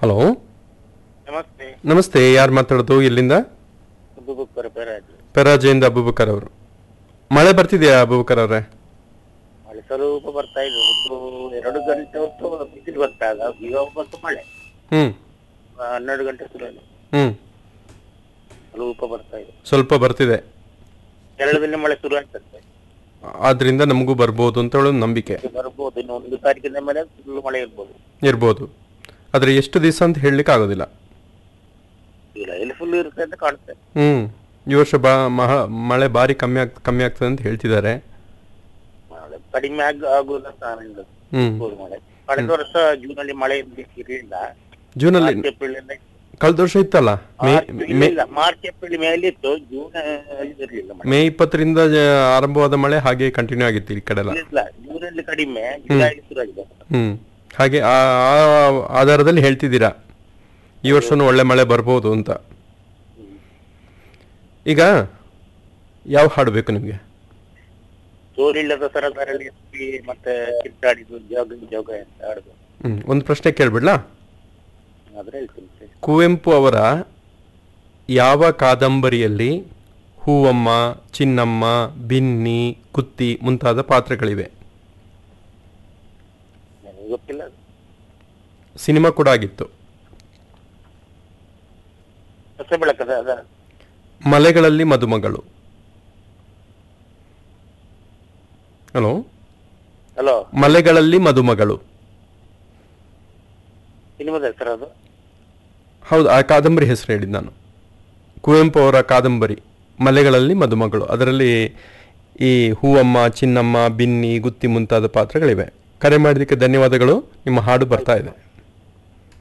Hello ನಮಸ್ತೆ ನಮಸ್ತೆ ಯಾರು ಮಾತಾಡೋದು ಎಲ್ಲಿಂದ ಅಬೂಬಕ್ಕರ್ ಪೆರಾಜ್ ಪೆರಾಜೆಯಿಂದ ಅಬೂಬಕರ್ ಅವರು ಮಳೆ ಬರ್ತಿದೆಯಾ ಅಬೂಬಕರ್ ಅವರೇ ಮಳೆ ಸ್ವಲ್ಪ ಬರ್ತಾ ಇದೆ ಒಂದು ಎರಡು ಗಂಟೆ ಹೊತ್ತು ಬಿಸಿಲು ಬರ್ತಾ ಇದೆ ಇವಾಗ ಬಂತು ಮಳೆ ಹ್ಞೂ ಆ, ಹನ್ನೆರಡು ಗಂಟೆ ಶುರು ಆಗಿದೆ. ಹ್ಞೂ ಸ್ವಲ್ಪ ಬರ್ತಾ ಇದೆ ಸ್ವಲ್ಪ ಬರ್ತಿದೆ ಕೇರಳದಲ್ಲಿ ಮಳೆ ಶುರು ಆಗ್ತದೆ ಆದ್ರಿಂದ ನಮಗೂ ಬರ್ಬೋದು ಅಂತ ಹೇಳೋ ನಂಬಿಕೆ ಬರ್ಬೋದು ಇನ್ನು ಒಂದು ತಾರೀಕಿನ ಮೇಲೆ ಫುಲ್ ಮಳೆ ಇರ್ಬೋದು ಇರ್ಬೋದು ಆದರೆ ಎಷ್ಟು ದಿವಸ ಅಂತ ಹೇಳಲಿಕ್ಕೆ ಆಗೋದಿಲ್ಲ ಜುಲೈಲಿ ಫುಲ್ ಇರುತ್ತೆ ಅಂತ ಕಾಣುತ್ತೆ ಹ್ಞೂ ಈ ವರ್ಷ ಬಾ ಮಹ ಮಳೆ ಭಾರಿ ಕಮ್ಮಿ ಆಗ್ ಕಮ್ಮಿ ಆಗ್ತದೆ ಅಂತ ಹೇಳ್ತಿದ್ದಾರೆ ಮಳೆ ಕಡಿಮೆ ಆಗ ಆಗುವುದು ಅಂತ ನಾನು ಹೇಳೋದು. ಹ್ಞೂ ಹೌದು ಮಳೆ ಕಳೆದ ವರ್ಷ ಜೂನ್ ಅಲ್ಲಿ ಮಳೆ ಇರ್ಲಿಕ್ಕೆ ಇರಲಿಲ್ಲ ಜೂನಲ್ಲಿ ಮಾರ್ಚ್ ಏಪ್ರಿಲ್ ಇಂದ ಕಳೆದ ವರ್ಷ ಇತ್ತಲ್ಲ ಮೇ ಮೇ ಇಲ್ಲ ಮಾರ್ಚ್ ಏಪ್ರಿಲ್ ಮೇಲೆ ಇತ್ತು ಜೂನ್ ಅಲ್ಲಿ ಇರಲಿಲ್ಲ ಮಳೆ ಮೇ ಇಪ್ಪತ್ತರಿಂದ ಜ- ಆರಂಭವಾದ ಮಳೆ ಹಾಗೆ ಕಂಟಿನ್ಯೂ ಆಗಿತ್ತು ಈ ಕಡೆ ಎಲ್ಲ ಇಲ್ಲ ಜೂನ್ ಅಲ್ಲಿ ಕಡಿಮೆ ಜುಲೈ ಶುರು ಆಗಿದೆ ಹ್ಞೂ ಹಾಗೆ ಆ ಆ ಆಧಾರದಲ್ಲಿ ಹೇಳ್ತಿದ್ದೀರಾ ಈ ವರ್ಷನೂ ಒಳ್ಳೆ ಮಳೆ ಬರ್ಬೋದು ಅಂತ ಈಗ ಯಾವ ಹಾಡು ಬೇಕು ನಿಮಗೆ ತೋರಿಲ್ಲದ ಸರದಾರಲ್ಲಿ ಎಸ್ಪಿ ಮತ್ತೆ ಕಿತ್ತಾಡಿದ್ದು ಜೋಗ ಜೋಗ ಅಂತ ಆಡುದು ಹ್ಞೂ ಒಂದು ಪ್ರಶ್ನೆ ಕೇಳ್ಬಿಡ್ಲಾ ಆದ್ರೆ ಹೇಳ್ತೀನಿ ಸರಿ. ಕುವೆಂಪು ಅವರ ಯಾವ ಕಾದಂಬರಿಯಲ್ಲಿ ಹೂವಮ್ಮ ಚಿನ್ನಮ್ಮ ಬಿನ್ನಿ ಕುತ್ತಿ ಮುಂತಾದ ಪಾತ್ರಗಳಿವೆ ನನಗೆ ಗೊತ್ತಿಲ್ಲ ಅದು. ಸಿನಿಮಾ ಕೂಡ ಆಗಿತ್ತು ಹೊಸ ಬೆಳಕದ ಅದ ಮಲೆಗಳಲ್ಲಿ ಮದುಮಗಳು ಹಲೋ ಹಲೋ ಮಲೆಗಳಲ್ಲಿ ಮದುಮಗಳು ಸಿನಿಮಾದ ಹೆಸರು ಅದು ಹೌದು ಆ ಕಾದಂಬರಿ ಹೆಸರು ಹೇಳಿದ್ದು ನಾನು ಕುವೆಂಪು ಅವರ ಕಾದಂಬರಿ ಮಲೆಗಳಲ್ಲಿ ಮದುಮಗಳು ಅದರಲ್ಲಿ ಈ ಹೂವಮ್ಮ ಚಿನ್ನಮ್ಮ ಬಿನ್ನಿ ಗುತ್ತಿ ಮುಂತಾದ ಪಾತ್ರಗಳಿವೆ ಕರೆ ಮಾಡಿದ್ದಕ್ಕೆ ಧನ್ಯವಾದಗಳು ನಿಮ್ಮ ಹಾಡು ಬರ್ತಾ ಇದೆ